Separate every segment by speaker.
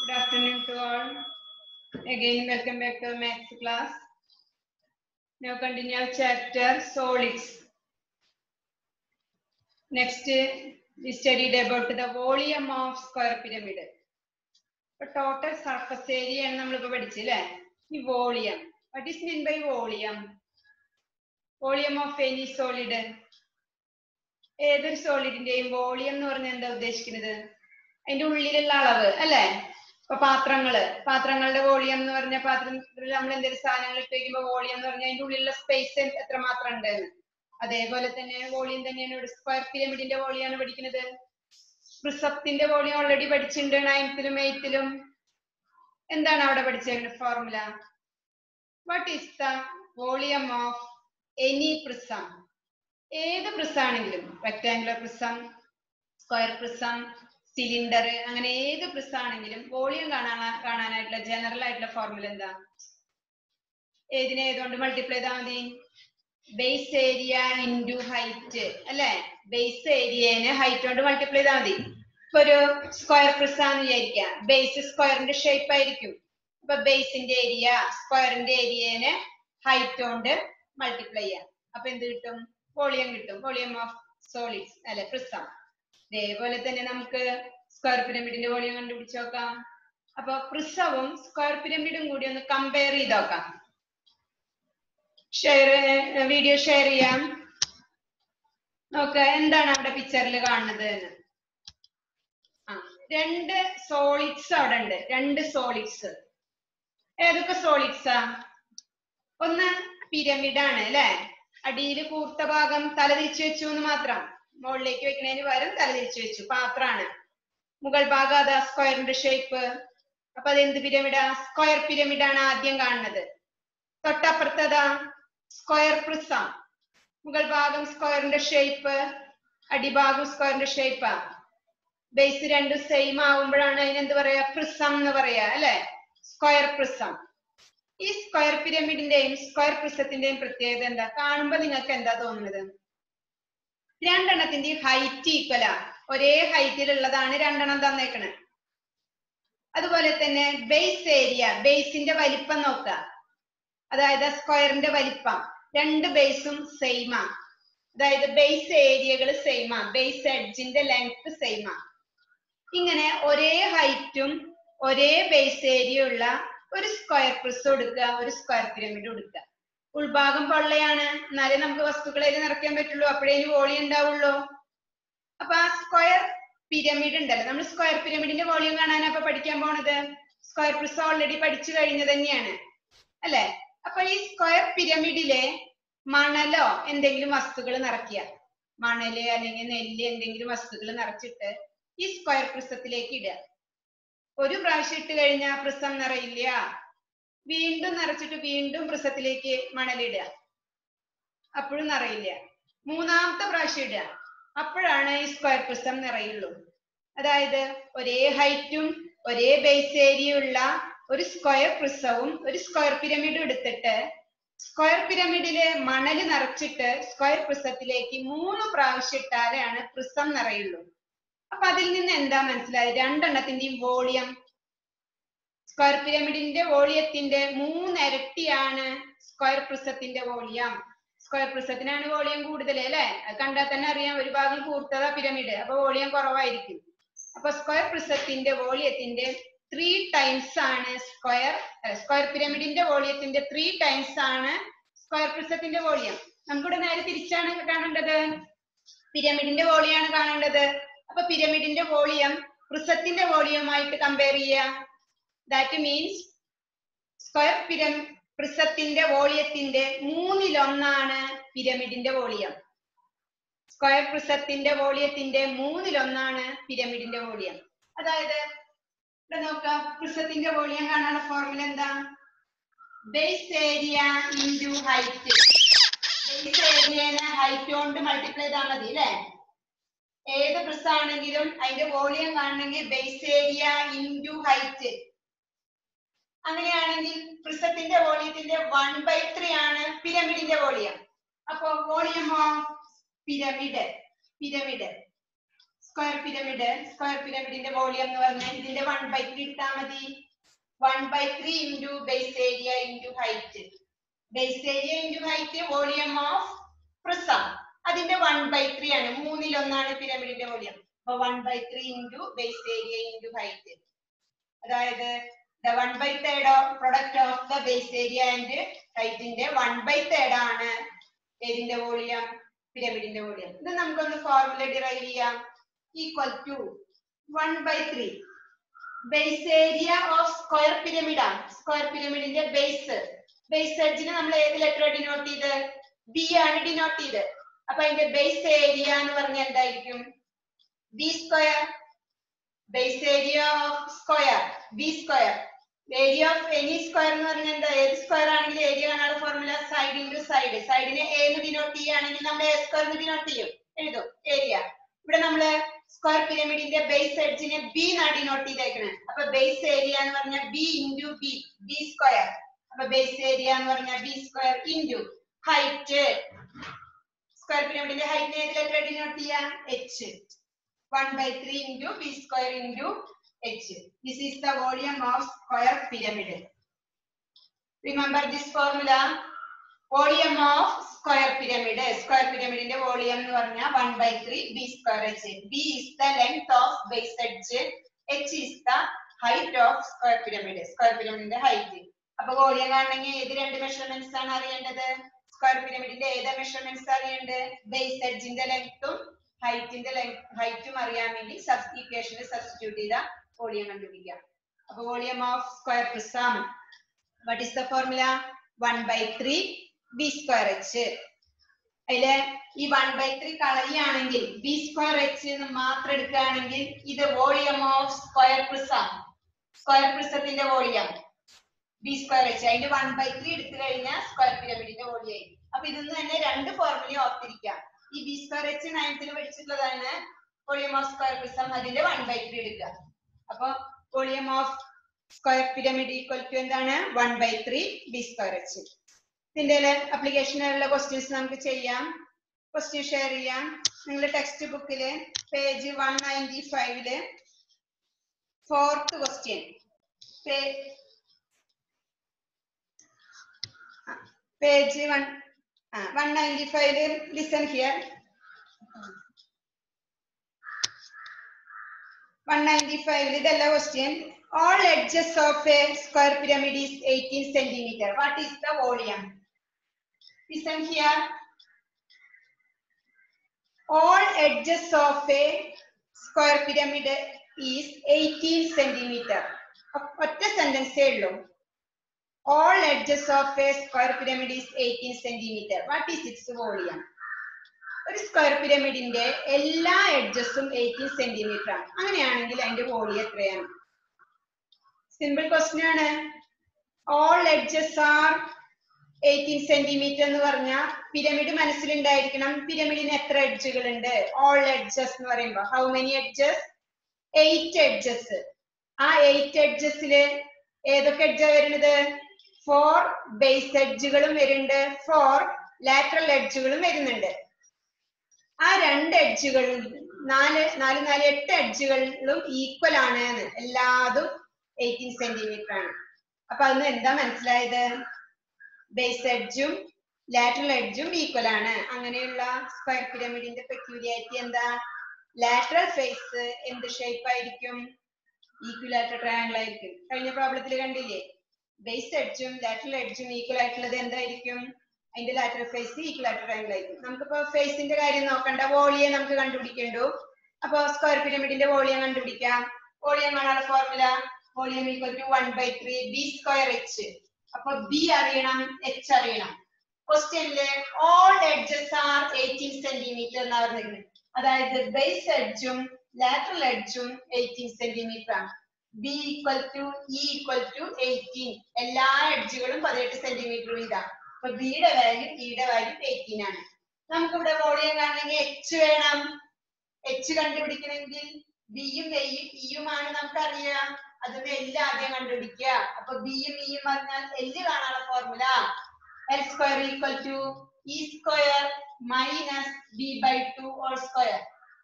Speaker 1: Good afternoon to all. Again, welcome back to maths class. Now continue our chapter solids. Next, we studied about the volume of square pyramid. ഇപ്പൊ total surface area ആണ് നമ്മളിപ്പോ പഠിച്ചല്ലേ ഈ volume what is mean by volume volume of any solid ഏതൊരു സോളിഡിന്റെയും volume എന്ന് പറഞ്ഞാൽ എന്താ ഉദ്ദേശിക്കുന്നത് അതിന്റെ ഉള്ളിലുള്ള അളവ് അല്ലെ ഇപ്പൊ പാത്രങ്ങള് പാത്രങ്ങളുടെ വോളിയം എന്ന് പറഞ്ഞ പാത്രത്തിൽ നമ്മൾ എന്തെങ്കിലും സാധനങ്ങൾ ഇട്ട് വെക്കുമ്പോ വോളിയം എന്ന് പറഞ്ഞാൽ അതിന്റെ ഉള്ളിലുള്ള സ്പേസ് എത്ര മാത്രം ഉണ്ട് എന്ന് അതേപോലെ തന്നെ വോളിയം തന്നെയാണ് ഇവിടെ സ്ക്വയർ പിരമിഡിന്റെ വോളിയാണ് പഠിക്കുന്നത് പ്രിസപ്തിന്റെ വോളിയം ഓൾറെഡി പഠിച്ചിട്ടുണ്ട് നയൻത്തിലും എയ്ത്തിലും എന്താണ് അവിടെ പഠിച്ചേക്കുന്നത് formula what is the volume of any prism ഏത് പ്രിസാണെങ്കിലും rectangular prism square prism cylinder അങ്ങനെ ഏത് പ്രിസാണെങ്കിലും വോളിയം കാണാൻ കാണാനായിട്ടുള്ള ജനറൽ ആയിട്ടുള്ള ഫോർമുല എന്താ ഏതിനെ ഏതുകൊണ്ട് മൾട്ടിപ്ലൈ ചെയ്താൽ മതി ബേസ് ഏരിയ ഇൻറ്റു ഹൈറ്റ് അല്ലെ ബേസ് ഏരിയനെ ഹൈറ്റ് കൊണ്ട് മൾട്ടിപ്ലൈ ചെയ്താൽ മതി ഇപ്പൊ ഒരു സ്ക്വയർ പ്രിസാന്ന് വിചാരിക്കുക ബേസ് സ്ക്വയറിന്റെ ഷേപ്പ് ആയിരിക്കും അപ്പൊ ബേസിന്റെ ഏരിയ സ്ക്വയറിന്റെ ഏരിയനെ ഹൈറ്റ് കൊണ്ട് മൾട്ടിപ്ലൈ ചെയ്യാം അപ്പൊ എന്ത് കിട്ടും വോളിയം കിട്ടും വോളിയം ഓഫ് സോളിഡ്സ് അല്ലെ പ്രിസം ഇതേപോലെ തന്നെ നമുക്ക് സ്ക്വയർ പിരമിഡിന്റെ വോളിയം കണ്ടുപിടിച്ച് നോക്കാം അപ്പൊ പ്രിസവും സ്ക്വയർ പിരമിഡും കൂടി ഒന്ന് കമ്പയർ ചെയ്ത് നോക്കാം ഷെയർ വീഡിയോ ഷെയർ ചെയ്യാം നോക്ക എന്താണ് അവിടെ പിക്ചറിൽ കാണുന്നത് എന്ന് ആ രണ്ട് സോളിഡ്സ് അവിടെ ഉണ്ട് രണ്ട് സോളിഡ്സ് ഏതൊക്കെ സോളിഡ്സാ ഒന്ന് പിരമിഡ് ആണ് അല്ലെ അടിയിൽ കൂർത്ത ഭാഗം തലതിരിച്ചു വെച്ചു എന്ന് മാത്രം മുകളിലേക്ക് വെക്കുന്നതിന് പകരം തലതിരിച്ചു വെച്ചു പാത്രാണ് മുകൾ ഭാഗം അതാ സ്ക്വയറിന്റെ ഷേപ്പ് അപ്പൊ അത് എന്ത് പിരമിഡാ സ്ക്വയർ പിരമിഡ് ആണ് ആദ്യം കാണുന്നത് തൊട്ടപ്പുറത്തതാ സ്ക്വയർ പ്രിസം മുകൾ ഭാഗം സ്ക്വയറിന്റെ ഷേപ്പ് അടിഭാഗം സ്ക്വയറിന്റെ ഷേപ്പാ ബേസ് രണ്ടും സെയിം ആവുമ്പോഴാണ് അതിനെന്ത് പറയാ പ്രിസം എന്ന് പറയാ അല്ലെ സ്ക്വയർ പ്രിസം ഈ സ്ക്വയർ പിരമിഡിന്റെയും സ്ക്വയർ പ്രിസത്തിന്റെയും പ്രത്യേകത എന്താ കാണുമ്പോ നിങ്ങൾക്ക് എന്താ തോന്നുന്നത് രണ്ടെണ്ണത്തിന്റെയും ഹൈറ്റ് ഈക്വലാ ഒരേ ഹൈറ്റിലുള്ളതാണ് രണ്ടെണ്ണം തന്നേക്കണേ അതുപോലെ തന്നെ ബേസ് ഏരിയ ബേസിന്റെ വലിപ്പം നോക്കുക അതായത് സ്ക്വയറിന്റെ വലിപ്പം രണ്ട് ബേസും സെയിമാ അതായത് ബേസ് ഏരിയകൾ സെയിമാ ബേസ് എഡ്ജിന്റെ ലെങ്ത് സെയിമാ ഇങ്ങനെ ഒരേ ഹൈറ്റും ഒരേ ബേസ് ഏരിയ ഉള്ള ഒരു സ്ക്വയർ പ്രിസ് കൊടുക്കുക ഒരു സ്ക്വയർ പിരമിഡ് കൊടുക്കുക ഉൾഭാഗം പൊള്ളയാണ് എന്നാലേ നമുക്ക് വസ്തുക്കളെ നിറയ്ക്കാൻ പറ്റുള്ളൂ അപ്പോഴേ വോളിയം ഉണ്ടാവുള്ളൂ അപ്പൊ ആ സ്ക്വയർ പിരമിഡ് ഉണ്ടല്ലോ നമ്മൾ സ്ക്വയർ പിരമിഡിന്റെ വോളിയം കാണാനാ അപ്പൊ പഠിക്കാൻ പോണത് സ്ക്വയർ പ്രിസ് ഓൾറെഡി പഠിച്ചു കഴിഞ്ഞത് തന്നെയാണ് അല്ലെ അപ്പൊ ഈ സ്ക്വയർ പിരമിഡിലെ മണലോ എന്തെങ്കിലും വസ്തുക്കൾ നിറയ്ക്കുക മണല് അല്ലെങ്കിൽ നെല്ല് എന്തെങ്കിലും വസ്തുക്കൾ നിറച്ചിട്ട് ഈ സ്ക്വയർ പ്രിസത്തിലേക്ക് ഇടുക ഒരു പ്രാവശ്യം ഇട്ട് കഴിഞ്ഞാൽ പ്രിസം നിറയില്ല വീണ്ടും നിറച്ചിട്ട് വീണ്ടും പ്രിസത്തിലേക്ക് മണലിടുക അപ്പോഴും നിറയില്ല മൂന്നാമത്തെ പ്രാവശ്യം ഇടുക അപ്പോഴാണ് ഈ സ്ക്വയർ പ്രിസം നിറയുള്ളൂ അതായത് ഒരേ ഹൈറ്റും ഒരേ ബേസ് ഏരിയ ഉള്ള ഒരു സ്ക്വയർ പ്രിസവും ഒരു സ്ക്വയർ പിരമിഡും എടുത്തിട്ട് സ്ക്വയർ പിരമിഡിലെ മണല് നിറച്ചിട്ട് സ്ക്വയർ പ്രിസത്തിലേക്ക് മൂന്ന് പ്രാവശ്യം ഇട്ടാലാണ് പ്രിസം നിറയുള്ളൂ അപ്പൊ അതിൽ നിന്ന് എന്താ മനസ്സിലായത് രണ്ടെണ്ണത്തിന്റെയും വോളിയം സ്ക്വയർ പിരമിഡിന്റെ വോളിയത്തിന്റെ മൂന്നിരട്ടിയാണ് സ്ക്വയർ പ്രിസത്തിന്റെ വോളിയം സ്ക്വയർ പ്രിസത്തിനാണ് വോളിയം കൂടുതൽ അല്ലെ അത് കണ്ടാൽ തന്നെ അറിയാം ഒരു ഭാഗം കൂർത്തതാ പിരമിഡ് അപ്പൊ വോളിയം കുറവായിരിക്കും അപ്പൊ സ്ക്വയർ പ്രിസത്തിന്റെ വോളിയത്തിന്റെ ത്രീ ടൈംസ് ആണ് സ്ക്വയർ സ്ക്വയർ പിരമിഡിന്റെ വോളിയത്തിന്റെ ത്രീ ടൈംസ് ആണ് സ്ക്വയർ പ്രിസത്തിന്റെ വോളിയം നമുക്കിവിടെ നേരെ തിരിച്ചാണ് കാണേണ്ടത് പിരമിഡിന്റെ വോളിയാണ് കാണേണ്ടത് അപ്പൊ പിരമിഡിന്റെ വോളിയം പ്രിസത്തിന്റെ വോളിയവുമായിട്ട് കമ്പയർ ചെയ്യുക ദാറ്റ് മീൻസ് സ്ക്വയർ പിരം പ്രിസത്തിന്റെ വോളിയത്തിന്റെ മൂന്നിലൊന്നാണ് പിരമിഡിന്റെ വോളിയം സ്ക്വയർ പ്രിസത്തിന്റെ വോളിയത്തിന്റെ മൂന്നിലൊന്നാണ് പിരമിഡിന്റെ വോളിയം അതായത് ഇവിടെ നോക്കാം പ്രിസത്തിന്റെ വോളിയം കാണാനുള്ള ഫോർമുല എന്താ base area into height base ഏരിയനെ ഹൈറ്റ് കൊണ്ട് മൾട്ടിപ്ലൈ ചെയ്താൽ മതി അല്ലേ ഏത് പ്രിസ് ആണെങ്കിലും അതിന്റെ വോളിയം കാണണമെങ്കിൽ ബേസ് ഏരിയ ഇൻറ്റു ഹൈറ്റ് അങ്ങനെയാണെങ്കിൽ പ്രിസത്തിന്റെ വോളിയത്തിന്റെ വൺ ബൈ ത്രീ ആണ് പിരമിഡിന്റെ വോളിയം അപ്പോ volume of pyramid pyramid square pyramid square പിരമിഡിന്റെ വോളിയം എന്ന് പറഞ്ഞാൽ ഇതിന്റെ വൺ ബൈ ത്രീ എടുത്താൽ മതി one by three into base area into height base area into height volume of prism അതിന്റെ വൺ ബൈ ത്രീ ആണ് മൂന്നിലൊന്നാണ് പിരമിഡിന്റെ വോളിയം അപ്പൊ one by three into base area into height അതായത് the one by third of product of the base area and ഹൈറ്റിന്റെ one by third ആണ് ഏതിന്റെ volume പിരമിഡിന്റെ വോളിയം ഇത് നമുക്കൊന്ന് ഫോർമുല ഡിറൈവ് ചെയ്യാം equal to one by three base area of square pyramid ആണ് square പിരമിഡിന്റെ ബേസ് ബേസ് എഡ്ജിന് നമ്മൾ ഏത് ലെറ്റർ ഡിനോട്ട് ചെയ്ത് ബി ആണ് ഡിനോട്ട് ചെയ്ത് അപ്പൊ അതിന്റെ ബേസ് ഏരിയ എന്ന് പറഞ്ഞാൽ എന്തായിരിക്കും B square base area of square B square area of any square എന്ന് പറഞ്ഞാൽ എന്താ ഏത് സ്ക്വയർ ആണെങ്കിലും ഏരിയ കാണാനുള്ള ഫോർമുല സൈഡ് ഇൻറ്റു സൈഡ് സൈഡിനെ എ എന്ന് ഡിനോട്ട് ചെയ്യുകയാണെങ്കിൽ നമ്മൾ എ സ്ക്വയർ എന്ന് ഡിനോട്ട് ചെയ്യും എഴുതും ഏരിയ ഇവിടെ നമ്മള് സ്ക്വയർ പിരമിഡിന്റെ ബേസ് എഡ്ജിനെ ബി എന്നാ ഡിനോട്ട് ചെയ്തേക്കണേ അപ്പൊ ബേസ് ഏരിയ എന്ന് പറഞ്ഞാൽ B into B B square അപ്പൊ ബേസ് ഏരിയ എന്ന് പറഞ്ഞാൽ B square into height square പിരമിഡിന്റെ ഹൈറ്റ് ഏത് ലെറ്റർ ഡിനോട്ട് ചെയ്യാം H 1 by 3 into b square into h. This is the volume of square pyramid. Remember this formula. Volume of square pyramid. Square pyramid in the volume എന്ന് പറഞ്ഞാൽ 1 by 3 b square h. b is the length of base edge. h is the height of square pyramid. Square pyramid ന്റെ height. അപ്പൊ volume കാണണമെങ്കിൽ ഏത് രണ്ട് measurements ആണ് അറിയേണ്ടത് square പിരമിഡിന്റെ ഏത് മെഷർമെന്റ്സ് അറിയേണ്ടത് ബേസ് എഡ്ജിന്റെ ലെങ്ത്തും ഹൈറ്റിന്റെ ഹൈറ്റും അറിയാൻ വേണ്ടി സബ് ഇക്വേഷനിൽ സബ്സ്റ്റിറ്റ്യൂട്ട് ചെയ്ത വോളിയം കണ്ടുപിടിക്കാം അപ്പൊ volume of square prism what is the formula one by three B square H അതില് ഈ വൺ ബൈ ത്രീ കളയുകയാണെങ്കിൽ ബി സ്ക്വയർ എച്ച് എന്ന് മാത്രം എടുക്കുകയാണെങ്കിൽ ഇത് volume of square prism square പ്രിസത്തിന്റെ വോളിയം ബി സ്ക്വയർ എച്ച് അതിന്റെ വൺ ബൈ ത്രീ എടുത്തു കഴിഞ്ഞാൽ സ്ക്വയർ പിരമിഡിന്റെ വോളിയം ആയി അപ്പൊ ഇതിന്ന് തന്നെ രണ്ട് ഫോർമുലയും ഓർത്തിരിക്കാം ഈ ബി സ്ക്വയർ എച്ച് നയൻത്തിൽ പഠിച്ചിട്ടുള്ളതാണ് വോളിയം ഓഫ് സ്ക്വയർ പ്രിസം അതിന്റെ വൺ ബൈ ത്രീ എടുക്കുക അപ്പൊ volume of square pyramid equal to എന്താണ് one by three B square H ഇതിന്റെ അപ്ലിക്കേഷനുള്ള ക്വസ്റ്റ്യൻസ് നമുക്ക് ചെയ്യാം ക്വസ്റ്റ്യൻ ഷെയർ ചെയ്യാം നിങ്ങളുടെ ടെക്സ്റ്റ് ബുക്കില് പേജ് വൺ നയൻറ്റി ഫൈവില് fourth question page one one ninety ഫൈവില് ലിസൺ ഹിയർ വൺ നയൻറ്റി ഫൈവില് ഇതല്ല question all edges of a square pyramid is 18 centimeter. What is the volume? Listen here. All edges of a square pyramid is 18 centimeter. ഒറ്റ സെന്റൻസേ ഉള്ളൂ all edges of a square pyramid is 18 centimeter. What is its volume? ഒരു square പിരമിഡിന്റെ എല്ലാ എഡ്ജസും 18 centimetre ആണ് അങ്ങനെയാണെങ്കിൽ അതിന്റെ volume എത്രയാണ് സിമ്പിൾ ക്വസ്റ്റ്യൻ ആണ് all edges are eighteen centimetre എന്ന് പറഞ്ഞാൽ പിരമിഡ് മനസ്സിലുണ്ടായിരിക്കണം പിരമിഡിന് എത്ര എഡ്ജുകൾ ഉണ്ട് ഓൾ എഡ്ജസ് എന്ന് പറയുമ്പോൾ how many edges eight edges ആ എയ്റ്റ് എഡ്ജസില് ഏതൊക്കെ എഡ്ജാ വരുന്നത് ഫോർ ബേസ് എഡ്ജുകളും വരുന്നുണ്ട് ഫോർ ലാറ്ററൽ എഡ്ജുകളും വരുന്നുണ്ട് ആ രണ്ട് എഡ്ജുകളും നാല് നാല് നാല് എട്ട് എഡ്ജുകളിലും ഈക്വൽ ആണ് എന്ന് എല്ലാതും എയ്റ്റീൻ സെന്റിമീറ്റർ ആണ് അപ്പൊ അതിന് എന്താ മനസ്സിലായത് ബേസ് എഡ്ജും ലാറ്ററൽ എഡ്ജും ഈക്വൽ ആണ് അങ്ങനെയുള്ള സ്ക്വയർ പിരമിഡിന്റെ പെക്യൂരിയാരിറ്റി എന്താ ലാറ്ററൽ ഫേസ് എന്ത് ഷേപ്പ് ആയിരിക്കും ഈക്വലാറ്റർ ട്രയാങ്കിൾ ആയിരിക്കും കഴിഞ്ഞ പ്രോബ്ലത്തിൽ കണ്ടില്ലേ ബേസ് എഡ്ജും ലാറ്ററൽ എഡ്ജും ഈക്വൽ ആയിട്ടുള്ളത് എന്തായിരിക്കും അതിന്റെ ലാറ്ററൽ ഫേസ് ഈക്വലാറ്റർ ട്രയാങ്കിൾ ആയിരിക്കും നമുക്കിപ്പോ ഫേസിന്റെ കാര്യം നോക്കണ്ട വോളിയം നമുക്ക് കണ്ടുപിടിക്കണ്ടു അപ്പൊ സ്ക്വയർ പിരമിഡിന്റെ വോളിയം കണ്ടുപിടിക്കാം വോളിയം കാണാനുള്ള formula volume equal to one by three B square H അപ്പൊ ബി അറിയണം എച്ച് അറിയണം ക്വസ്റ്റ്യനില് all edges are eighteen centimetre എന്നാ പറഞ്ഞിരിക്കുന്നത് അതായത് ബേസ് എഡ്ജും ലാറ്ററൽ എഡ്ജും എയ്റ്റീൻ സെന്റിമീറ്റർ ആണ് B equal to E equal to eighteen എല്ലാ എഡ്ജുകളും പതിനെട്ട് സെന്റിമീറ്റർ വീതം അപ്പൊ ബിയുടെ വാല്യൂ ഇയുടെ വാല്യൂ എയ്റ്റീൻ ആണ് നമുക്കിവിടെ വോളിയം കാണണമെങ്കിൽ എച്ച് വേണം എച്ച് കണ്ടുപിടിക്കണമെങ്കിൽ ബിയും എയും ഇയുമാണ് നമുക്കറിയാം അതിന്റെ എല്ല് ആദ്യം കണ്ടുപിടിക്കുക അപ്പൊ ബിയും ഇയും പറഞ്ഞാൽ എല്ല് കാണാനുള്ള formula L square equal to E square minus B by two whole square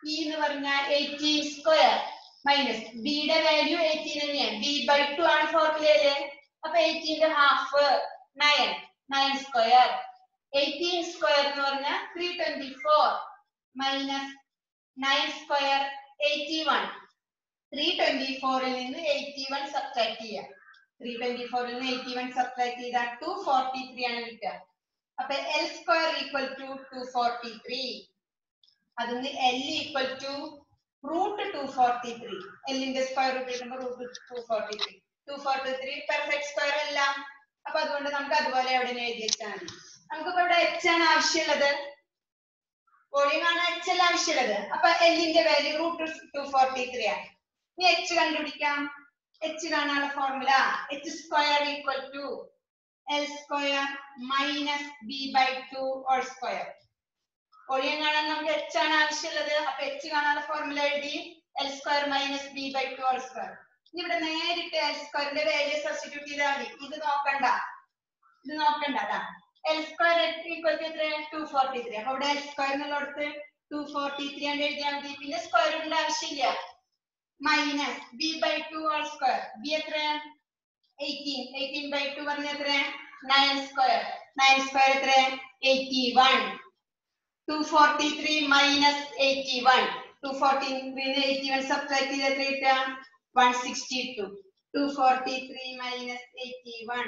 Speaker 1: E എന്ന് പറഞ്ഞാൽ എയ്റ്റീൻ സ്ക്വയർ മൈനസ് ബിയുടെ വാല്യൂ എയ്റ്റീൻ തന്നെയാണ് ബി ബൈ ടു ആണ് ഫോർമുലയില് അപ്പൊ എയ്റ്റീന്റെ half nine nine square eighteen square എന്ന് പറഞ്ഞാൽ three twenty four minus nine square eighty one three twenty ഫോറിൽ നിന്ന് എയ്റ്റി വൺ സബ്ട്രാക്ട് ചെയ്യാം ത്രീ ട്വന്റി ഫോറിൽ നിന്ന് എയ്റ്റി വൺ സബ്ട്രാക്ട് ചെയ്താൽ ടു ഫോർട്ടി ത്രീ ആണ് കിട്ടുക അപ്പൊ L square equal to two forty three അതിന് L equal to root two forty three എല്ലിന്റെ സ്ക്വയർ റൂട്ട് കിട്ടുമ്പോൾ root two forty three two forty three perfect square അല്ല അപ്പൊ അതുകൊണ്ട് നമുക്ക് അതുപോലെ എവിടെ എഴുതി വെച്ചാൽ മതി നമുക്കിപ്പോ ഇവിടെ എച്ച് ആണ് ആവശ്യമുള്ളത് വോളിയം ആണ് എച്ച് അല്ല ആവശ്യമുള്ളത് അപ്പൊ എല്ലിന്റെ value root two forty three ആണ് ഇനി എച്ച് കണ്ടുപിടിക്കാം എച്ച് കാണാനുള്ള formula H square equal to L square minus B by two whole square volume കാണാൻ നമുക്ക് എച്ച് ആണ് ആവശ്യമുള്ളത് അപ്പൊ എച്ച് കാണാനുള്ള ഫോർമുല എഴുതി L square minus B by two whole square ഇനി ഇവിടെ നേരിട്ട് എൽ സ്ക്വയറിന്റെ വാല്യൂ സബ്സ്റ്റിറ്റ്യൂട്ട് ചെയ്താൽ മതി ഇത് നോക്കണ്ട ഇത് നോക്കണ്ട അതാ എൽ സ്ക്വയർ ഈക്വൽ ടു എത്ര ടു ഫോർട്ടി ത്രീ അപ്പൊ ഇവിടെ എൽ സ്ക്വയർ എന്നുള്ളടത്ത് ടു ഫോർട്ടി ത്രീ ആണ് എഴുതിയാൽ മതി പിന്നെ സ്ക്വയറിന്റെ ആവശ്യമില്ല minus B by two whole square B എത്ര എയ്റ്റീൻ എയ്റ്റീൻ ബൈ ടു പറഞ്ഞ എത്ര നയൻ സ്ക്വയർ നയൻ സ്ക്വയർ എത്ര eighty one two forty three minus eighty one two forty ത്രീന്ന് എയ്റ്റി വൺ സബ്ട്രാക്ട് ചെയ്ത് എത്ര കിട്ടുക one sixty two two forty three minus eighty one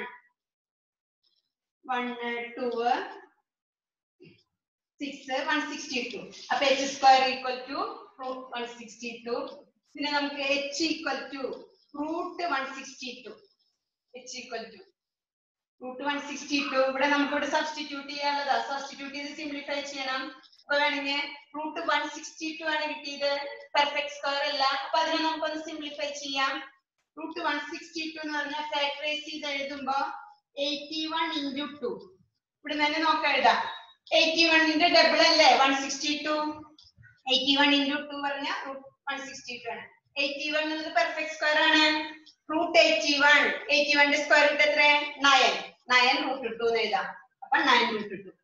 Speaker 1: one two six one sixty two അപ്പൊ H square equal to root one sixty two പിന്നെ നമുക്ക് H equal to root one sixty two H equal to root one sixty two ഇവിടെ നമുക്ക് ഇവിടെ substitute ചെയ്യാനുള്ളതാ substitute ചെയ്ത് simplify ചെയ്യണം അപ്പൊ വേണമെങ്കിൽ റൂട്ട് വൺ സിക്സ്റ്റി ടു ആണ് കിട്ടിയത് പെർഫെക്റ്റ് സ്ക്വയർ അല്ല അപ്പൊ അതിനെ നമുക്കൊന്ന് സിംപ്ലിഫൈ ചെയ്യാം റൂട്ട് വൺ സിക്സ്റ്റി ടു എന്ന് പറഞ്ഞാൽ ഫാക്ടറൈസ് ചെയ്ത് എഴുതുമ്പോ എയ്റ്റി വൺ ഇൻറ്റു ടു ഇവിടെ തന്നെ നോക്കാം എഴുതാം എയ്റ്റി വണ്ണിന്റെ ഡബിൾ അല്ലേ one sixty two eighty one into two പറഞ്ഞ റൂട്ട് വൺ സിക്സ്റ്റി ടു ആണ് എയ്റ്റി വൺ എന്നത് പെർഫെക്റ്റ് സ്ക്വയർ ആണ് റൂട്ട് എയ്റ്റി വൺ എയ്റ്റി വണ്ണിന്റെ സ്ക്വയർ റൂട്ട് എത്ര നയൻ നയൻ റൂട്ട് ടു എന്ന് എഴുതാം അപ്പൊ നയൻ റൂട്ട് ടു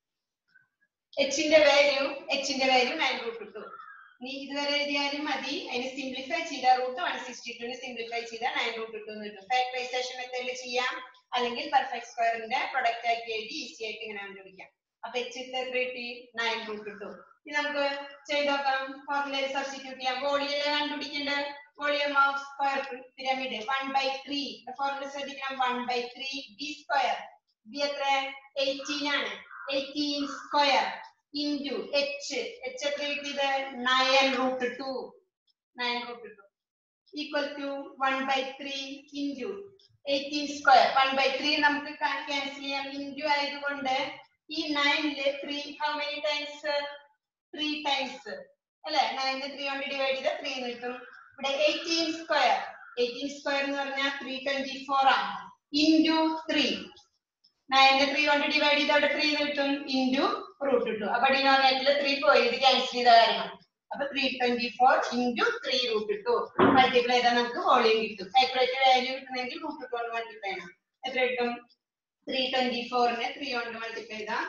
Speaker 1: എച്ചിന്റെ വാല്യൂ എച്ചിന്റെ വാല്യൂ നയൻ റൂട്ട് ടു നീ ഇതുവരെ എഴുതിയാലും മതി അതിന് സിംപ്ലിഫൈ ചെയ്ത റൂട്ട് വൺ സിക്സ്റ്റി ടുന് സിംപ്ലിഫൈ ചെയ്താൽ നയൻ റൂട്ട് ടു എന്ന് കിട്ടും ഫാക്ടറൈസേഷൻ മെത്തേഡിൽ ചെയ്യാം അല്ലെങ്കിൽ പെർഫെക്റ്റ് സ്ക്വയറിന്റെ പ്രൊഡക്റ്റ് ആക്കി എഴുതി ഈസി ആയിട്ട് ഇങ്ങനെ കണ്ടുപിടിക്കാം അപ്പൊ എച്ച് എത്ര കിട്ടി നയൻ റൂട്ട് ടു ഇനി നമുക്ക് ചെയ്ത് നോക്കാം ഫോർമുലയിൽ സബ്സ്റ്റിറ്റ്യൂട്ട് ചെയ്യാം വോളിയം കണ്ടുപിടിക്കേണ്ടത് volume of square pyramid one by three formula ശ്രദ്ധിക്കണം one by three B square B എത്ര എയ്റ്റീൻ ആണ് eighteen square into H H എത്ര കിട്ടിയത് nine root two nine root two equal to one by three into eighteen square one by three നമുക്ക് cancel ചെയ്യാം into ആയതുകൊണ്ട് ഈ നയനില് three how many times three times അല്ലെ നയന് ത്രീ കൊണ്ട് ഡിവൈഡ് ചെയ്ത ത്രീ കിട്ടും ഇവിടെ എയ്റ്റീൻ സ്ക്വയർ എയ്റ്റീൻ സ്ക്വയർ എന്ന് പറഞ്ഞാൽ ത്രീ ട്വന്റി ഫോർ ആണ് ഇൻറ്റു ത്രീ നയന്റെ ത്രീ കൊണ്ട് ഡിവൈഡ് ചെയ്ത് അവിടെ ത്രീ കിട്ടും ഇൻറ്റു റൂട്ട് കിട്ടും അപ്പൊ ഡിനോമിനേറ്ററിൽ ത്രീ പോയി ഇത് ക്യാൻസൽ ചെയ്ത കാരണം അപ്പൊ three twenty four into three root two multiply ചെയ്താൽ നമുക്ക് വോളിയം കിട്ടും കാൽക്കുലേറ്റഡ് വാല്യൂ കിട്ടണമെങ്കിൽ റൂട്ട് ടു കൊണ്ട് മൾട്ടിപ്ലൈ ചെയ്യണം എത്ര കിട്ടും ത്രീ ട്വന്റി ഫോറിനെ ത്രീ കൊണ്ട് മൾട്ടിപ്ലൈ ചെയ്താൽ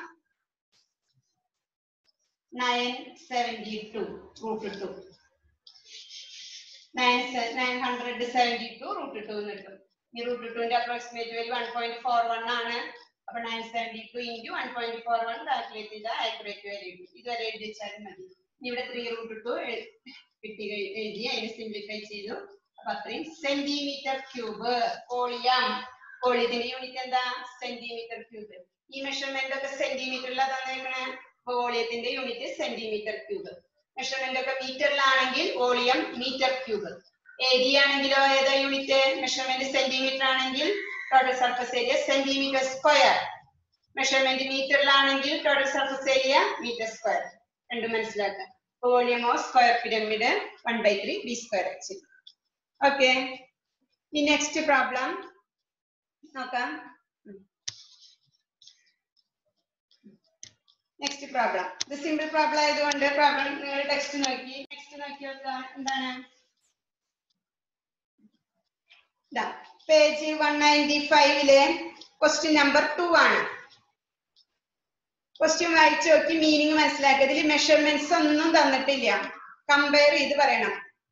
Speaker 1: nine seventy two root two nine nine hundred seventy two root two കിട്ടും ഈ റൂട്ട് ടുവിന്റെ approximate value one point four one ആണ് അപ്പൊ nine seventy two into one point four one calculate ചെയ്താൽ accurate value കിട്ടും ഇതുവരെ എഴുതി വെച്ചാലും മതി ഇനി ഇവിടെ ത്രീ റൂട്ട് ടു കിട്ടി കഴി- എഴുതി അതിനെ സിംപ്ലിഫൈ ചെയ്തു അപ്പൊ അത്രയും സെന്റിമീറ്റർ ക്യൂബ് വോളിയം വോളിയത്തിന്റെ യൂണിറ്റ് എന്താ സെന്റിമീറ്റർ ക്യൂബ് ഈ മെഷർമെന്റ് ഒക്കെ സെന്റിമീറ്ററിൽ തന്നേക്കണേ വോളിയത്തിന്റെ യൂണിറ്റ് സെന്റിമീറ്റർ ക്യൂബ് മെഷർമെന്റ് ഒക്കെ മീറ്ററിലാണെങ്കിൽ വോളിയം മീറ്റർ ക്യൂബ് ഏരിയ ആണെങ്കിലോ ഏതാ യൂണിറ്റ് മെഷർമെന്റ് സെന്റിമീറ്റർ ആണെങ്കിൽ total surface area centimetre square measurement മീറ്ററിലാണെങ്കിൽ total surface area metre square രണ്ടും മനസ്സിലാക്കാം volume of square pyramid one by three B square H okay ഈ next problem നോക്കാം next problem ഇത് simple problem ആയതുകൊണ്ട് problem നിങ്ങൾ text നോക്കി നെക്സ്റ്റ് നോക്കി നോക്കാം എന്താണ് page one ninety ഫൈവിലെ question number two ആണ് ക്വസ്റ്റ്യൻ വായിച്ചു നോക്കി മീനിങ് മനസ്സിലാക്കി ഇതിൽ മെഷർമെന്റ്സ് ഒന്നും തന്നിട്ടില്ല കമ്പയർ ചെയ്ത് പറയണം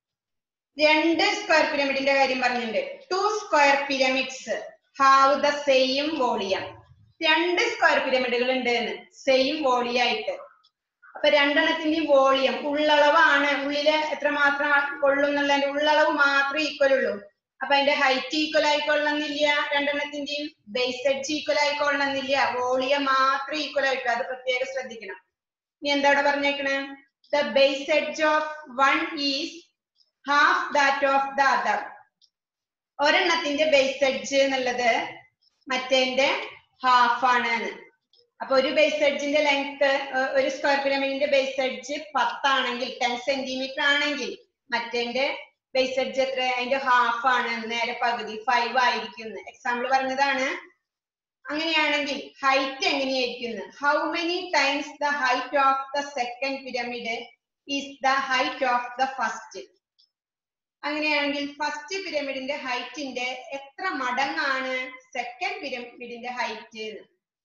Speaker 1: രണ്ട് സ്ക്വയർ പിരമിഡിന്റെ കാര്യം പറഞ്ഞിട്ടുണ്ട് two square pyramids have the same volume രണ്ട് സ്ക്വയർ പിരമിഡുകൾ ഉണ്ട് എന്ന് സെയിം വോളിയായിട്ട് അപ്പൊ രണ്ടെണ്ണത്തിന്റെയും വോളിയം ഉള്ളളവാണ് ഉള്ളില് എത്രമാത്രം കൊള്ളും എന്നുള്ളതിന്റെ ഉള്ളളവ് മാത്രമേ ഈക്വൽ ഉള്ളൂ അപ്പൊ അതിന്റെ ഹൈറ്റ് ഈക്വൽ ആയിക്കൊള്ളണമെന്നില്ല രണ്ടെണ്ണത്തിന്റെയും ബേസ് എഡ്ജ് ഈക്വൽ ആയിക്കൊള്ളണമെന്നില്ല വോളിയം മാത്രമേ ഈക്വൽ ആയിട്ടുള്ളൂ അത് പ്രത്യേകം ശ്രദ്ധിക്കണം ഇനി എന്താ ഇവിടെ പറഞ്ഞേക്കണേ the base edge of one is half that of the other ഒരെണ്ണത്തിന്റെ ബേസ് എഡ്ജ് എന്നുള്ളത് മറ്റേന്റെ ഹാഫ് ആണ് എന്ന്. അപ്പൊ ഒരു ബേസ് എഡ്ജിന്റെ ലെങ്ത് ഒരു സ്ക്വയർ പിരമിഡിന്റെ ബേസ് എഡ്ജ് പത്താണെങ്കിൽ ടെൻ സെന്റിമീറ്റർ ആണെങ്കിൽ മറ്റേന്റെ ബേസ് എഡ്ജ് എത്ര അതിന്റെ ഹാഫ് ആണ് നേരെ പകുതി ഫൈവ് ആയിരിക്കും എക്സാമ്പിൾ പറഞ്ഞതാണ് അങ്ങനെയാണെങ്കിൽ ഹൈറ്റ് എങ്ങനെയായിരിക്കും how many times the height of the second pyramid is the height of the first അങ്ങനെയാണെങ്കിൽ ഫസ്റ്റ് പിരമിഡിന്റെ ഹൈറ്റിന്റെ എത്ര മടങ്ങാണ് സെക്കൻഡ് പിരമിഡിന്റെ ഹൈറ്റ് എന്ന്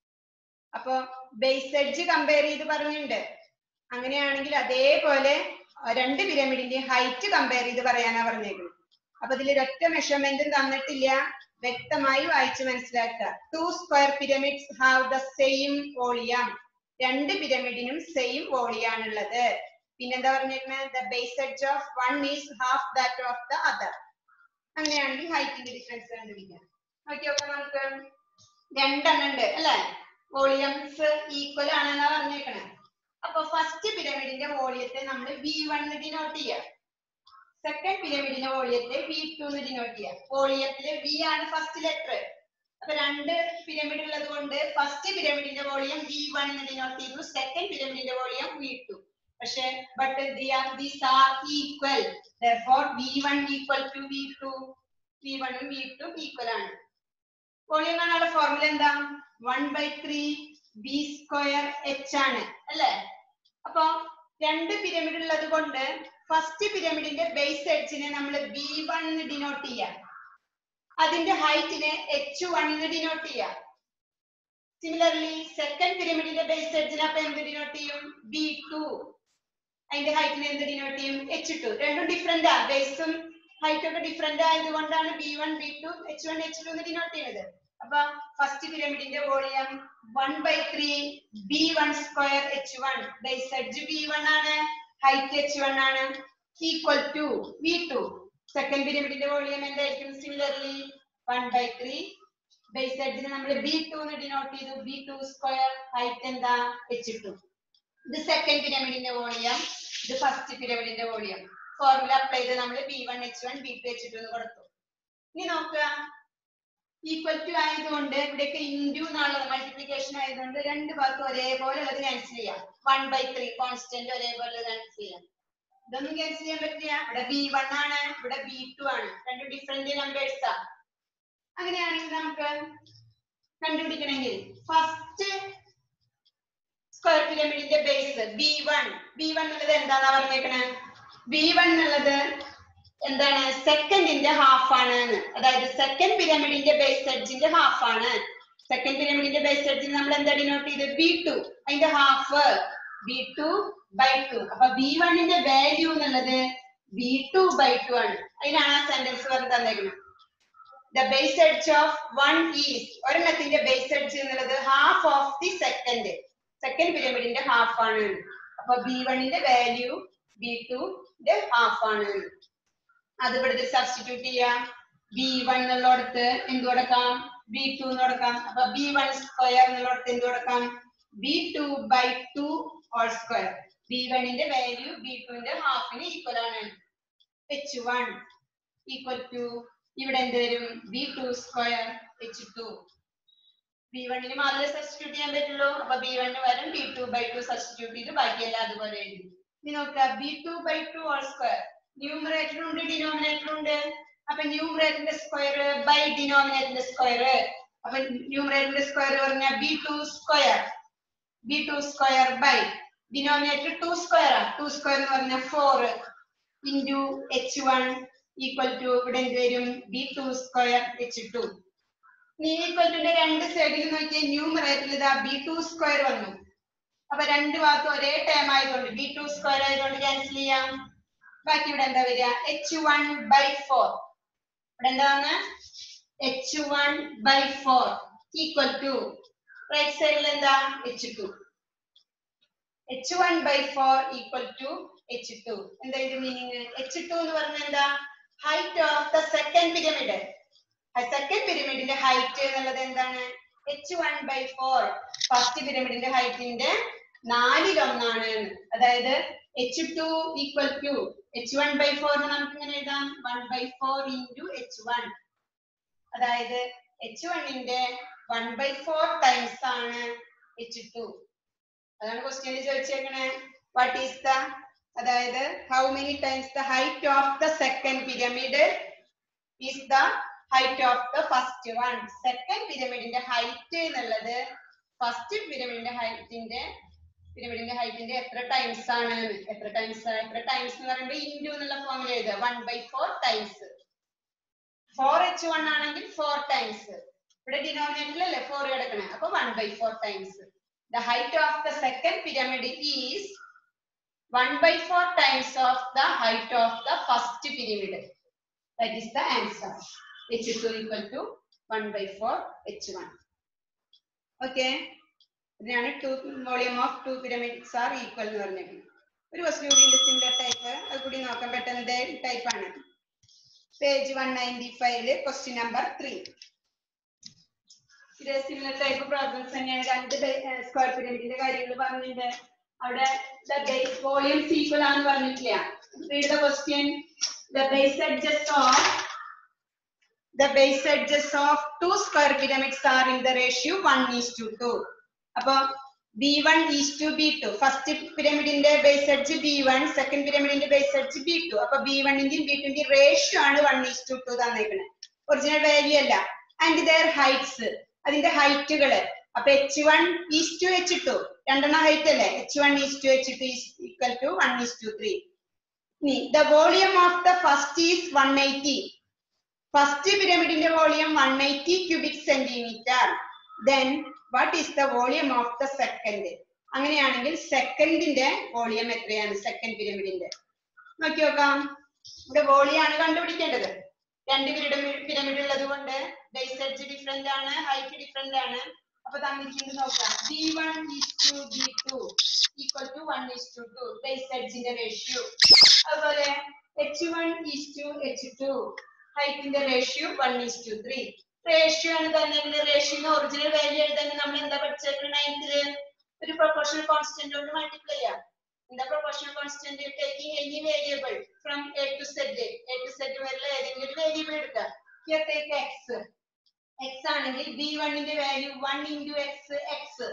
Speaker 1: അപ്പൊ ബേസ് എഡ്ജ് കമ്പയർ ചെയ്ത് പറഞ്ഞിട്ടുണ്ട് അങ്ങനെയാണെങ്കിൽ അതേപോലെ അഹ് രണ്ട് പിരമിഡിന്റെ ഹൈറ്റ് കമ്പയർ ചെയ്ത് പറയാനാ പറഞ്ഞേക്കുന്നത് അപ്പൊ ഇതിൽ ഒരൊറ്റ മെഷർമെന്റും തന്നിട്ടില്ല വ്യക്തമായി വായിച്ച് മനസ്സിലാക്കുക two square pyramids have the same volume രണ്ട് പിരമിഡിനും സെയിം വോളിയാണുള്ളത് പിന്നെന്താ പറഞ്ഞേക്കുന്നത് the base edge of one is half that of the other അങ്ങനെയാണെങ്കിൽ ഹൈറ്റിന്റെ ഡിഫറൻസ് കണ്ടുപിടിക്കാം നോക്കി നോക്കാം നമുക്ക് രണ്ടെണ്ണം ഉണ്ട് അല്ലെ വോളിയംസ് ഈക്വൽ ആണെന്നാ പറഞ്ഞേക്കണേ അപ്പൊ ഫസ്റ്റ് പിരമിഡിന്റെ വോളിയത്തെ നമ്മൾ വി വൺ ഡിനോട്ട് ചെയ്യാം സെക്കൻഡ് പിരമിഡിന്റെ വോളിയത്തെ വി ടു ഡിനോട്ട് ചെയ്യാം വോളിയത്തില് വി ആണ് ഫസ്റ്റ് ലെറ്റർ അപ്പൊ രണ്ട് പിരമിഡ് ഉള്ളത് കൊണ്ട് ഫസ്റ്റ് പിരമിഡിന്റെ വോളിയം വി വൺ ഡിനോട്ട് ചെയ്തു സെക്കൻഡ് പിരമിഡിന്റെ വോളിയം വി ടു പക്ഷെ but these are equal therefore v1 equal to v2 v1 ഉം v2 ഈക്വൽ ആണ് വോളിയം കാണാനുള്ള ഫോർമുല എന്താ one by three B square H ആണ് അല്ലേ അപ്പൊ രണ്ട് പിരമിഡ് ഉള്ളത് കൊണ്ട് ഫസ്റ്റ് പിരമിഡിന്റെ ബേസ് എഡ്ജിനെ നമ്മൾ ബി വൺ ഡിനോട്ട് ചെയ്യാം അതിന്റെ ഹൈറ്റിനെ എച്ച് വൺ ഡിനോട്ട് ചെയ്യാം സിമിലർലി സെക്കൻഡ് പിരമിഡിന്റെ ബേസ് എഡ്ജിനെ അപ്പൊ എന്ത് ഡിനോട്ട് ചെയ്യും ബി ടു അതിന്റെ ഹൈറ്റിനെ എന്ത് ഡിനോട്ട് ചെയ്യും എച്ച് ടു രണ്ടും ഡിഫറെന്റ് ആ ബേസും ഹൈറ്റ് ഒക്കെ ഡിഫറെന്റ് ആയതുകൊണ്ടാണ് B one B two H one H two എന്ന് ഡിനോട്ട് ചെയ്യുന്നത് അപ്പൊ ഫസ്റ്റ് പിരമിഡിന്റെ volume one by three B one square H one base edge B one ആണ് ഹൈറ്റ് എച്ച് വൺ ആണ് equal to V two second പിരമിഡിന്റെ volume എന്തായിരിക്കും similarly one by three base എഡ്ജിനെ നമ്മൾ ബി ടു എന്ന് ഡിനോട്ട് ചെയ്തു B two square height എന്താ H two ഇത് സെക്കൻഡ് പിരമിഡിന്റെ വോളിയം ഇത് ഫസ്റ്റ് പിരമിഡിന്റെ വോളിയം ഫോർമുല അപ്ലൈ ചെയ്ത് നമ്മൾ B one H one B two H two എന്ന് കൊടുത്തു ഇനി നോക്കുക ഈക്വൽ ടു ആയതുകൊണ്ട് ഇവിടെയൊക്കെ ഇൻഡു എന്നുള്ളത് മൾട്ടിപ്ലിക്കേഷൻ ആയതുകൊണ്ട് രണ്ട് ഭാഗത്തും ഒരേപോലെ ഉള്ളത് ക്യാൻസൽ ചെയ്യാം വൺ ബൈ ത്രീ കോൺസ്റ്റന്റ് ഒരേപോലെ ക്യാൻസൽ ചെയ്യാം ഇതൊന്നും ക്യാൻസൽ ചെയ്യാൻ പറ്റില്ല ഇവിടെ ബി വൺ ആണ് ഇവിടെ ബി ടു ആണ് രണ്ട് ഡിഫറെന്റ് നമ്പേഴ്സ് ആ അങ്ങനെയാണെങ്കിൽ നമുക്ക് കണ്ടുപിടിക്കണമെങ്കിൽ ഫസ്റ്റ് സ്ക്വയർ പിരമിഡിന്റെ base B one B one എന്നുള്ളത് എന്താന്നാ പറഞ്ഞേക്കണേ ബി വൺ എന്നുള്ളത് എന്താണ് സെക്കൻഡിന്റെ ഹാഫ് ആണ് എന്ന്. അതായത് സെക്കൻഡ് പിരമിഡിന്റെ ബേസ് എഡ്ജിന്റെ ഹാഫ് ആണ് സെക്കൻഡ് പിരമിഡിന്റെ ബേസ് എഡ്ജിന് നമ്മൾ എന്താ ഡിനോട്ട് ചെയ്ത് ബി ടു അതിന്റെ half B two by two അപ്പൊ ബി വണ്ണിന്റെ വാല്യൂ എന്നുള്ളത് ബി ടു ബൈ ടു ആണ് അതിനാണ് ആ സെന്റൻസ് പറഞ്ഞ് തന്നേക്കുന്നത് the base edge of one is ഒരെണ്ണത്തിന്റെ ബേസ് എഡ്ജ് എന്നുള്ളത് half of the second second പിരമിഡിന്റെ ഹാഫ് ആണ് അപ്പൊ ബി വണ്ണിന്റെ വാല്യൂ ബി ടുന്റെ ഹാഫ് ആണ് അത് ഇവിടെ സബ്സ്റ്റിറ്റ്യൂട്ട് ചെയ്യാം ബി വൺ എന്നുള്ളടത്ത് എന്ത് കൊടുക്കാം ബി ടു എന്ന് കൊടുക്കാം അപ്പൊ ബി വൺ സ്ക്വയർ എന്നുള്ളടത്ത് എന്ത് കൊടുക്കാം B two by two whole square B വണ്ണിന്റെ വാല്യൂ ബി ടുവിന്റെ ഹാഫിന് ഈക്വൽ ആണ് എച്ച് വൺ ഈക്വൽ ടു ഇവിടെ എന്ത് വരും B two square H two B വണ്ണിന് മാത്രമേ സബ്സ്റ്റിറ്റ്യൂട്ട് ചെയ്യാൻ പറ്റുള്ളൂ അപ്പൊ ബി വണ്ണിന് വരും B two by two substitute ചെയ്ത് ബാക്കിയെല്ലാം അതുപോലെ എഴുതി ഇനി നോക്കുക B two by two whole square numerator ഉണ്ട് ഡിനോമിനേറ്റർ ഉണ്ട് അപ്പൊ ന്യൂമറേറ്ററിന്റെ സ്ക്വയർ ബൈ ഡിനോമിനേറ്ററിന്റെ സ്ക്വയർ അപ്പൊ ന്യൂമറേറ്ററിന്റെ സ്ക്വയർ പറഞ്ഞാൽ B two square B two square by denominator two square ആണ് ടു സ്ക്വയർ എന്ന് പറഞ്ഞാൽ four into H one equal to ഇവിടെ എന്ത് വരും B two square H two നീ ഈക്വൽ ടുന്റെ രണ്ട് സൈഡിൽ നോക്കിയാൽ ന്യൂമറേറ്ററിൽ ഇതാ ബി ടു സ്ക്വയർ വന്നു അപ്പൊ രണ്ട് ഭാഗത്തും ഒരേ ടേം ആയതുകൊണ്ട് ബി ടു സ്ക്വയർ ആയതുകൊണ്ട് ക്യാൻസൽ ചെയ്യാം ബാക്കി ഇവിടെ എന്താ വരിക എച്ച് വൺ ബൈ ഫോർ ഇവിടെ എന്താണ് H one by four equal to right സൈഡിൽ എന്താ H two H one by four equal to H two എന്താ ഇത് മീനിങ് എച്ച് ടു എന്ന് പറഞ്ഞാൽ എന്താ height of the second pyramid second പിരമിഡിന്റെ ഹൈറ്റ് എന്നുള്ളത് എന്താണ് H one by four first പിരമിഡിന്റെ ഹൈറ്റിന്റെ നാലിലൊന്നാണ് എന്ന്. അതായത് H two equal to H one by four നമുക്ക് ഇങ്ങനെ എഴുതാം one by four into H one അതായത് എച്ച് വണ്ണിന്റെ വൺ ബൈ ഫോർ ടൈംസ് ആണ് എച്ച് ടു അതാണ് ക്വസ്റ്റ്യനിൽ ചോദിച്ചേക്കണേ വാട്ട് ഈസ് ദ അതായത് how many times the height of the second pyramid is the height of the first one second പിരമിഡിന്റെ height എന്നുള്ളത് ഫസ്റ്റ് പിരമിഡിന്റെ ഹൈറ്റിന്റെ പിരമിഡിന്റെ ഹൈറ്റിന്റെ എത്ര ടൈംസ് ആണ് എന്ന്. എത്ര ടൈംസ് എത്ര ടൈംസ് എന്ന് പറയുമ്പോൾ ഇൻറ്റു എന്നുള്ള ഫോമിൽ എഴുതുക one by four times four H one ആണെങ്കിൽ ഫോർ ടൈംസ് ഇവിടെ ഡിനോമിനേറ്ററിലല്ലേ ഫോർ കിടക്കണേ അപ്പൊ one by four times the height of the second pyramid is one by four times of the height of the first pyramid that is the answer H two equal to one by four H one okay ഇതിനാണ് two volume of two pyramids are equal എന്ന് പറഞ്ഞേക്കുന്നത് ഒരു question കൂടി ഉണ്ട് similar type അത് കൂടി നോക്കാൻ പറ്റുന്നത് ടൈപ്പ് ആണ് പേജ് വൺ നയൻറ്റി ഫൈവില് ക്വസ്റ്റ്യൻ നമ്പർ ത്രീ ഇത് സിമിലർ ടൈപ്പ് പ്രോബ്ലംസ് തന്നെയാണ് രണ്ട് സ്ക്വയർ പിരമിഡിന്റെ കാര്യങ്ങൾ പറഞ്ഞിട്ടുണ്ട് അവിടെ ദ ബേസ് വോളിയംസ് ഈക്വൽ ആണെന്ന് പറഞ്ഞിട്ടില്ല read the question the base edges of the base edges of two square pyramids are in the ratio 1 is to 2 അപ്പൊ b1 is to b2 first പിരമിഡിന്റെ base edge b1 second പിരമിഡിന്റെ base edge b2 അപ്പൊ b1 ന്റെയും b2 ന്റെയും ratio ആണ് 1 is to 2 തന്നേക്കണേ original value അല്ല and their heights അതിന്റെ ഹൈറ്റുകള് അപ്പൊ H one is to H two രണ്ടെണ്ണം ഹൈറ്റ് അല്ലേ H one is to H two is equal to one is to three ഇനി the volume of the first is one eighty first പിരമിഡിന്റെ volume one eighty cubic centimetre then what is the volume of the second അങ്ങനെയാണെങ്കിൽ സെക്കൻഡിന്റെ volume എത്രയാണ് second പിരമിഡിന്റെ നോക്കി നോക്കാം ഇവിടെ volume ആണ് കണ്ടുപിടിക്കേണ്ടത് രണ്ട് പിരമിഡ് പിരമിഡ് ഉള്ളത് കൊണ്ട് ബേസ് എഡ്ജ് ഡിഫറെന്റ് ആണ് ഹൈറ്റ് ഡിഫറെന്റ് ആണ് അപ്പൊ തന്നിട്ടുണ്ട് നോക്കാം B one is to B two equal to one is to two base എഡ്ജിന്റെ റേഷ്യോ അതുപോലെ H one is to H two ഹൈറ്റിന്റെ ratio one is to three ratio ആണ് തന്നെ റേഷ്യോ ഒറിജിനൽ വാല്യൂ എഴുതാൻ നമ്മൾ എന്താ പഠിച്ചേക്കുന്നത് നയൻത്തില് ഒരു പ്രൊപ്പോർഷണൽ കോൺസ്റ്റന്റ് കൊണ്ട് മൾട്ടിപ്ലൈ ചെയ്യാം എന്താ proportional constant taking any variable from A to Z A to Z വരെ ഏതെങ്കിലും ഒരു വേരിയബിൾ എടുക്കുക ഹിയർ ടേക്ക് എക്സ് എക്സ് ആണെങ്കിൽ ബി വണ്ണിന്റെ value one into X X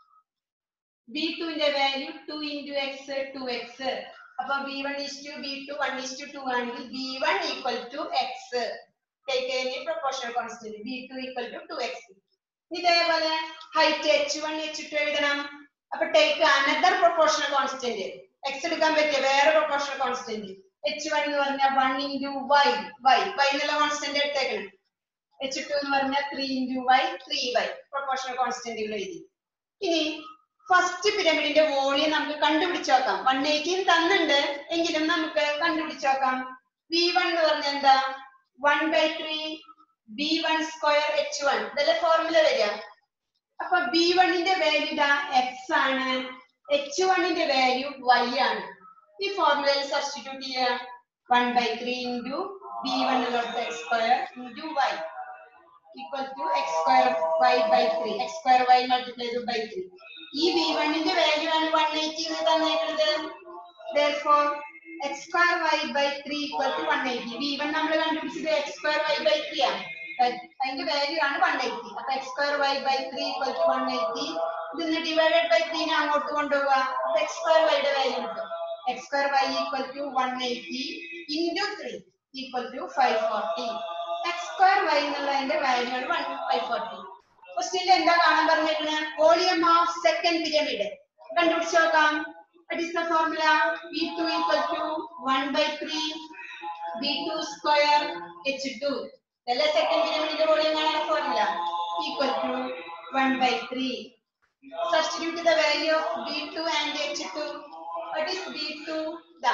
Speaker 1: B ടുവിന്റെ value two into X two X അപ്പൊ B one is to B two one is to two ആണെങ്കിൽ B one equal to X take any proportional constant B two equal to two X ഇതേപോലെ height H one H two എഴുതണം അപ്പൊ take another proportional constant X എടുക്കാൻ പറ്റിയ വേറെ proportional constant H one എന്ന് പറഞ്ഞാൽ one into Y Y Y എന്നുള്ള constant എടുത്തേക്കണം എച്ച് ടു എന്ന് പറഞ്ഞാൽ three into Y three Y proportional കോൺസ്റ്റന്റുകൾ എഴുതി ഇനി ഫസ്റ്റ് പിരമിഡിന്റെ വോളിയം നമുക്ക് കണ്ടുപിടിച്ച് നോക്കാം വൺ എയ്റ്റീൻ തന്നുണ്ട് എങ്കിലും നമുക്ക് കണ്ടുപിടിച്ച് നോക്കാം വി വൺ എന്ന് പറഞ്ഞാൽ എന്താ one by three B one square H one ഇതല്ലേ ഫോർമുല വരിക അപ്പൊ ബി വണ്ണിന്റെ വാല്യൂ ഇതാ എക്സ് ആണ് എച്ച് വണ്ണിന്റെ വാല്യൂ വൈ ആണ് ഈ ഫോർമുലയിൽ സബ്സ്റ്റിറ്റ്യൂട്ട് ചെയ്യുക one by three into B one എന്നുള്ളത് X square into Y equal to X square Y by three X square Y multiply by three ഈ ബി വണ്ണിന്റെ വാല്യൂ ആണ് വൺ എയ്റ്റി എന്ന് തന്നേക്കുന്നത് therefore x square y by 3 equal to 180 v1 നമ്മൾ കണ്ടുപിടിച്ചത് x square y by 3 ആണ് അഹ് അതിന്റെ value ആണ് 180 അപ്പൊ x square y by 3 equal to 180 ഇതിന്ന് ഡിവൈഡഡ് ബൈ 3 നെ അങ്ങോട്ട് കൊണ്ടുപോവുക അപ്പൊ x square y യുടെ വാല്യൂ കിട്ടും x square y equal to 180 into 3 equal to 540 x square y എന്നുള്ളതിന്റെ വാല്യൂ ആണ് 540 ക്വസ്റ്റ്യനിൽ എന്താ കാണാൻ പറഞ്ഞിരിക്കുന്നത് വോളിയം ഓഫ് സെക്കൻഡ് പിരമിഡ് കണ്ടുപിടിച്ച് നോക്കാം what is the formula v2 equal to 1 by 3 v2 square h2 ഇതല്ലേ സെക്കൻഡ് പിരമിഡിന്റെ വോളിയം കാണാൻ formula equal to 1 by 3 substitute the value of v2 and h2 what is v2 ദാ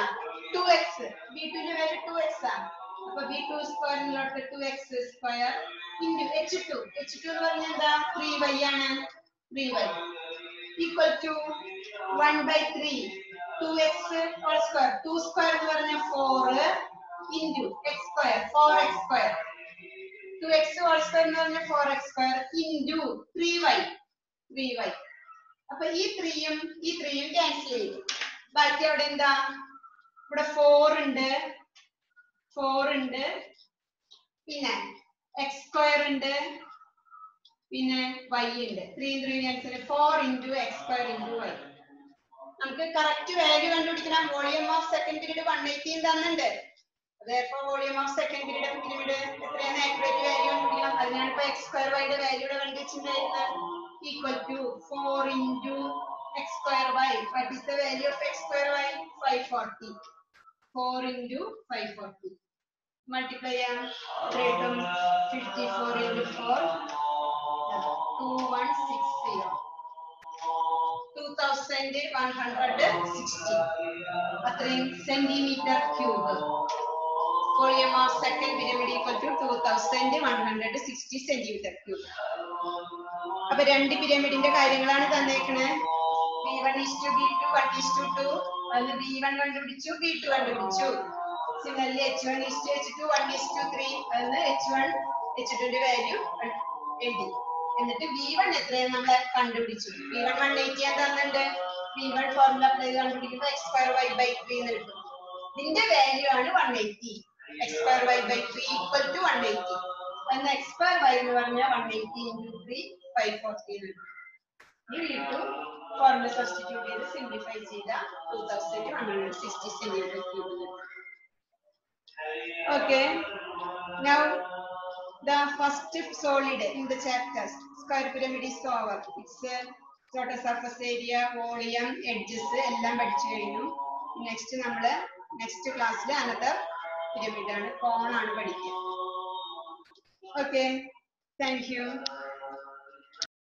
Speaker 1: two X B ടുവിന്റെ value two X ആണ് അപ്പൊ B two സ്ക്വയറിലോട്ട് two X square into H two H two എന്ന് പറഞ്ഞാൽ എന്താ three Y ആണ് three Y equal to one by three two X whole square two square എന്ന് പറഞ്ഞാൽ four into X square four X square two X whole square എന്ന് പറഞ്ഞാൽ four X square into three Y three Y അപ്പൊ ഈ ത്രീയും ഈ ത്രീയും cancel ചെയ്തു ബാക്കി അവിടെ എന്താ ഇവിടെ ഫോർ ഉണ്ട് ഫോർ ഉണ്ട് പിന്നെ എക്സ് സ്ക്വയർ ഉണ്ട് പിന്നെ വൈ ഉണ്ട് three three cancel four into X square into Y നമുക്ക് കറക്റ്റ് വാല്യൂ കണ്ടുപിടിക്കണം volume of second period one eighteen തന്നിട്ടുണ്ട് therefore volume of second period period എത്രയാണ് ആക്യുറേറ്റ് വാല്യൂ കണ്ടുപിടിക്കണം അതിനാണ് ഇപ്പൊ എക്സ് സ്ക്വയർ വൈയുടെ വാല്യൂ ഇവിടെ കണ്ടുവച്ചിട്ടുണ്ടായിരുന്നത് equal to four into X square Y what is the value of X square Y five forty four into five forty multiply ചെയ്യാം എത്രയിട്ടും fifty four into four to one six zero two thousand one hundred sixty അത്രയും centimetre cube volume of second pyramid equal to two thousand one hundred sixty centimetre cube അപ്പൊ രണ്ട് പിരമിഡിന്റെ കാര്യങ്ങളാണ് തന്നേക്കണേ B one is to B two one is to two അതിന് B one കണ്ടുപിടിച്ചു B two കണ്ടുപിടിച്ചു similarly H one is to H two one is to three അതിന് H one H ടുന്റെ വാല്യൂ എഴുതി എന്നിട്ട് വി വൺ എത്രയാണ് നമ്മൾ കണ്ടുപിടിച്ചു വി വൺ വൺ എയ്റ്റി ഞാൻ തന്നിട്ടുണ്ട് വി വൺ ഫോർമുല അപ്ലൈ ചെയ്ത് കണ്ടുപിടിക്കുമ്പോൾ X square Y by three എന്ന് കിട്ടും ഇതിന്റെ വാല്യൂ ആണ് one eighty X square Y by three equal to one eighty അന്ന് എക്സ് സ്ക്വയർ വൈ എന്ന് പറഞ്ഞാൽ one eighty into three five forty എന്ന് കിട്ടും ഈ വീട്ടു ഫോർമുല സബ്സ്റ്റിറ്റ്യൂട്ട് ചെയ്ത് സിംപ്ലിഫൈ ചെയ്ത two thousand one hundred sixty centimetre cube Okay. Now the first solid in the chapter square pyramid is over. It's a total surface area, volume, edges എല്ലാം പഠിച്ചു കഴിഞ്ഞു. Next നമ്മള് നെക്സ്റ്റ് ക്ലാസ്സിൽ another pyramid ആണ് കോൺ ആണ് പഠിക്കുക okay thank you